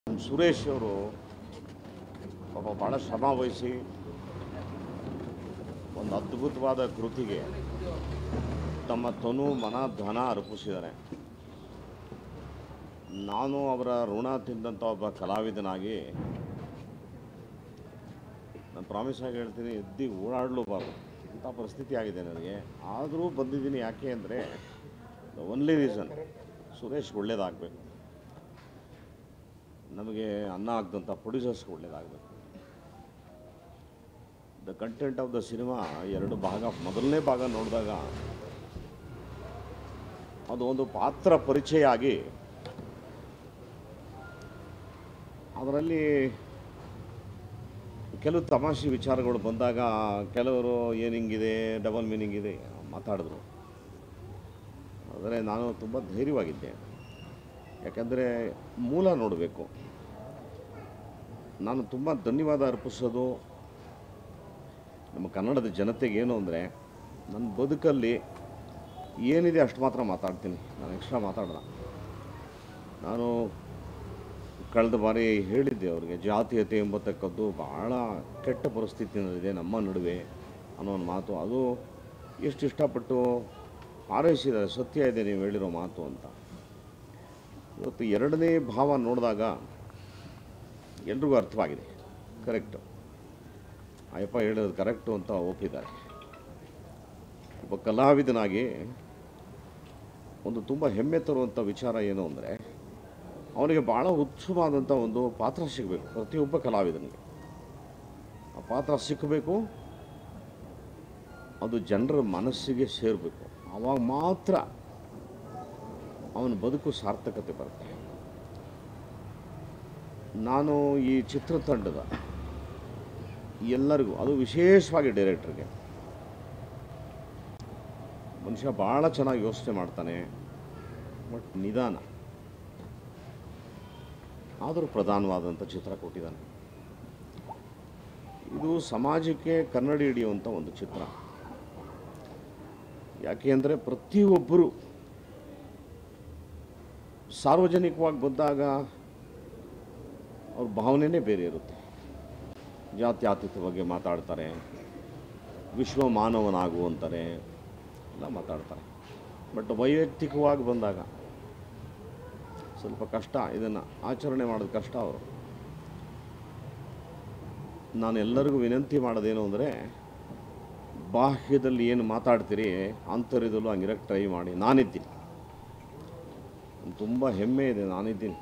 ಸುರೇಶ್ ಅವರು ಪಾಪ ಭಾಳ ಶ್ರಮ ವಹಿಸಿ ಒಂದು ಅದ್ಭುತವಾದ ಕೃತಿಗೆ ತಮ್ಮ ತನು ಮನ ಧನ ಅರ್ಪಿಸಿದ್ದಾರೆ ನಾನು ಅವರ ಋಣ ತಿಂದಂಥ ಒಬ್ಬ ಕಲಾವಿದನಾಗಿ ನಾನು ಪ್ರಾಮಿಸ್ ಆಗಿ ಹೇಳ್ತೀನಿ ಎದ್ದು ಓಡಾಡಲೂಬಾರ್ದು ಇಂಥ ಪರಿಸ್ಥಿತಿ ಆಗಿದೆ ನನಗೆ ಆದರೂ ಬಂದಿದ್ದೀನಿ ಯಾಕೆ ಅಂದರೆ ಓನ್ಲಿ ರೀಸನ್ ಸುರೇಶ್ ಒಳ್ಳೇದಾಗಬೇಕು ನಮಗೆ ಅನ್ನ ಆಗದಂಥ ಪ್ರೊಡ್ಯೂಸರ್ಸ್ಗೆ ಒಳ್ಳೇದಾಗಬೇಕು the content of the cinema ಎರಡು ಭಾಗ ಮೊದಲನೇ ಭಾಗ ನೋಡಿದಾಗ ಅದು ಒಂದು ಪಾತ್ರ ಪರಿಚಯ ಆಗಿ ಅದರಲ್ಲಿ ಕೆಲವು ತಮಾಷೆ ವಿಚಾರಗಳು ಬಂದಾಗ ಕೆಲವರು ಏನು ಹಿಂಗಿದೆ ಡಬಲ್ ಮೀನಿಂಗ್ ಇದೆ ಮಾತಾಡಿದ್ರು ಆದರೆ ನಾನು ತುಂಬ ಧೈರ್ಯವಾಗಿದ್ದೆ ಯಾಕಂದರೆ ಮೂಲ ನೋಡಬೇಕು ನಾನು ತುಂಬ ಧನ್ಯವಾದ ಅರ್ಪಿಸೋದು ನಮ್ಮ ಕನ್ನಡದ ಜನತೆಗೆ ಏನು ಅಂದರೆ ನನ್ನ ಬದುಕಲ್ಲಿ ಏನಿದೆ ಅಷ್ಟು ಮಾತ್ರ ಮಾತಾಡ್ತೀನಿ ನಾನು ಎಕ್ಸ್ಟ್ರಾ ಮಾತಾಡಲ್ಲ ನಾನು ಕಳೆದ ಬಾರಿ ಹೇಳಿದ್ದೆ ಅವರಿಗೆ ಜಾತೀಯತೆ ಎಂಬತಕ್ಕದ್ದು ಭಾಳ ಕೆಟ್ಟ ಪರಿಸ್ಥಿತಿನಲ್ಲಿದೆ ನಮ್ಮ ನಡುವೆ ಅನ್ನೋ ಒಂದು ಮಾತು ಅದು ಎಷ್ಟು ಇಷ್ಟಪಟ್ಟು ಹಾರೈಸಿದ್ದಾರೆ ಸತ್ಯ ಇದೆ ನೀವು ಹೇಳಿರೋ ಮಾತು ಅಂತ ಇವತ್ತು ಎರಡನೇ ಭಾವ ನೋಡಿದಾಗ ಎಲ್ರಿಗೂ ಅರ್ಥವಾಗಿದೆ ಕರೆಕ್ಟು ಅಯ್ಯಪ್ಪ ಹೇಳೋದು ಕರೆಕ್ಟು ಅಂತ ಒಪ್ಪಿದ್ದಾರೆ ಒಬ್ಬ ಕಲಾವಿದನಾಗಿ ಒಂದು ತುಂಬ ಹೆಮ್ಮೆ ತರುವಂಥ ವಿಚಾರ ಏನು ಅಂದರೆ ಅವನಿಗೆ ಭಾಳ ಉತ್ಸವವಾದಂಥ ಒಂದು ಪಾತ್ರ ಸಿಗಬೇಕು ಪ್ರತಿಯೊಬ್ಬ ಕಲಾವಿದನಿಗೆ ಆ ಪಾತ್ರ ಸಿಕ್ಕಬೇಕು ಅದು ಜನರ ಮನಸ್ಸಿಗೆ ಸೇರಬೇಕು ಆವಾಗ ಮಾತ್ರ ಅವನ ಬದುಕು ಸಾರ್ಥಕತೆ ಬರುತ್ತೆ ನಾನು ಈ ಚಿತ್ರತಂಡದ ಎಲ್ಲರಿಗೂ ಅದು ವಿಶೇಷವಾಗಿ ಡೈರೆಕ್ಟ್ರಿಗೆ ಮನುಷ್ಯ ಭಾಳ ಚೆನ್ನಾಗಿ ಯೋಚನೆ ಮಾಡ್ತಾನೆ ಬಟ್ ನಿಧಾನ ಆದರೂ ಪ್ರಧಾನವಾದಂಥ ಚಿತ್ರ ಕೊಟ್ಟಿದ್ದಾನೆ ಇದು ಸಮಾಜಕ್ಕೆ ಕನ್ನಡಿ ಹಿಡಿಯುವಂಥ ಒಂದು ಚಿತ್ರ ಯಾಕೆ ಅಂದರೆ ಪ್ರತಿಯೊಬ್ಬರು ಸಾರ್ವಜನಿಕವಾಗಿ ಬಂದಾಗ ಅವ್ರ ಭಾವನೆನೇ ಬೇರೆ ಇರುತ್ತೆ ಜಾತ್ಯಾತೀತ ಬಗ್ಗೆ ಮಾತಾಡ್ತಾರೆ ವಿಶ್ವ ಮಾನವನಾಗು ಅಂತಾರೆ ಎಲ್ಲ ಮಾತಾಡ್ತಾರೆ ಬಟ್ ವೈಯಕ್ತಿಕವಾಗಿ ಬಂದಾಗ ಸ್ವಲ್ಪ ಕಷ್ಟ ಇದನ್ನು ಆಚರಣೆ ಮಾಡೋದು ಕಷ್ಟ ಅವರು ನಾನು ಎಲ್ಲರಿಗೂ ವಿನಂತಿ ಮಾಡೋದೇನು ಅಂದರೆ ಬಾಹ್ಯದಲ್ಲಿ ಏನು ಮಾತಾಡ್ತೀರಿ ಆಂತರ್ಯದಲ್ಲೂ ಹಂಗಿರಕ್ಕೆ ಟ್ರೈ ಮಾಡಿ ನಾನಿದ್ದೀನಿ ತುಂಬ ಹೆಮ್ಮೆ ಇದೆ ನಾನಿದ್ದೀನಿ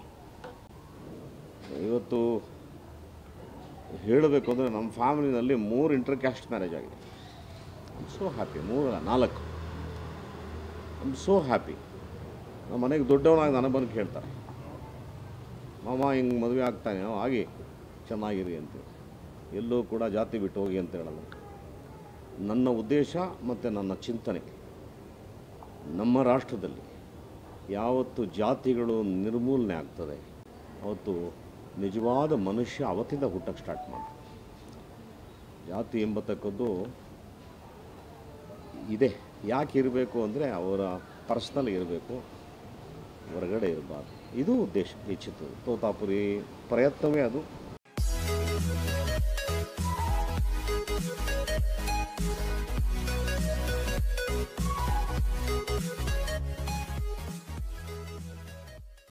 ಇವತ್ತು ಹೇಳಬೇಕು ಅಂದರೆ ನಮ್ಮ ಫ್ಯಾಮಿಲಿನಲ್ಲಿ ಮೂರು ಇಂಟರ್ ಕ್ಯಾಸ್ಟ್ ಮ್ಯಾರೇಜ್ ಆಗಿದೆ ಸೋ ಹ್ಯಾಪಿ ಮೂರಲ್ಲ ನಾಲ್ಕು ಐಮ್ ಸೋ ಹ್ಯಾಪಿ ನಮ್ಮ ಮನೆಗೆ ದೊಡ್ಡವನಾಗಿ ನನಗೆ ಬಂದು ಕೇಳ್ತಾರೆ ಮಾಮ ಹಿಂಗೆ ಮದುವೆ ಆಗ್ತಾನೆ "ಹ್ಞೂ, ಆಗಿ ಚೆನ್ನಾಗಿರಿ ಅಂತ ಎಲ್ಲೂ ಕೂಡ ಜಾತಿ ಬಿಟ್ಟು ಹೋಗಿ ಅಂತ ಹೇಳಲ್ಲ ನನ್ನ ಉದ್ದೇಶ ಮತ್ತು ನನ್ನ ಚಿಂತನೆ ನಮ್ಮ ರಾಷ್ಟ್ರದಲ್ಲಿ ಯಾವತ್ತು ಜಾತಿಗಳು ನಿರ್ಮೂಲನೆ ಆಗ್ತದೆ ಅವತ್ತು ನಿಜವಾದ ಮನುಷ್ಯ ಅವತ್ತಿಂದ ಹುಟ್ಟಕ್ಕೆ ಸ್ಟಾರ್ಟ್ ಮಾಡ್ತಾರೆ ಜಾತಿ ಎಂಬತಕ್ಕದ್ದು ಇದೆ ಯಾಕೆ ಇರಬೇಕು ಅಂದರೆ ಅವರ ಪರ್ಸ್ನಲ್ ಇರಬೇಕು ಹೊರಗಡೆ ಇರಬಾರ್ದು ಇದು ಉದ್ದೇಶ ಈ ಚಿತ್ರ ತೋತಾಪುರಿ ಪ್ರಯತ್ನವೇ ಅದು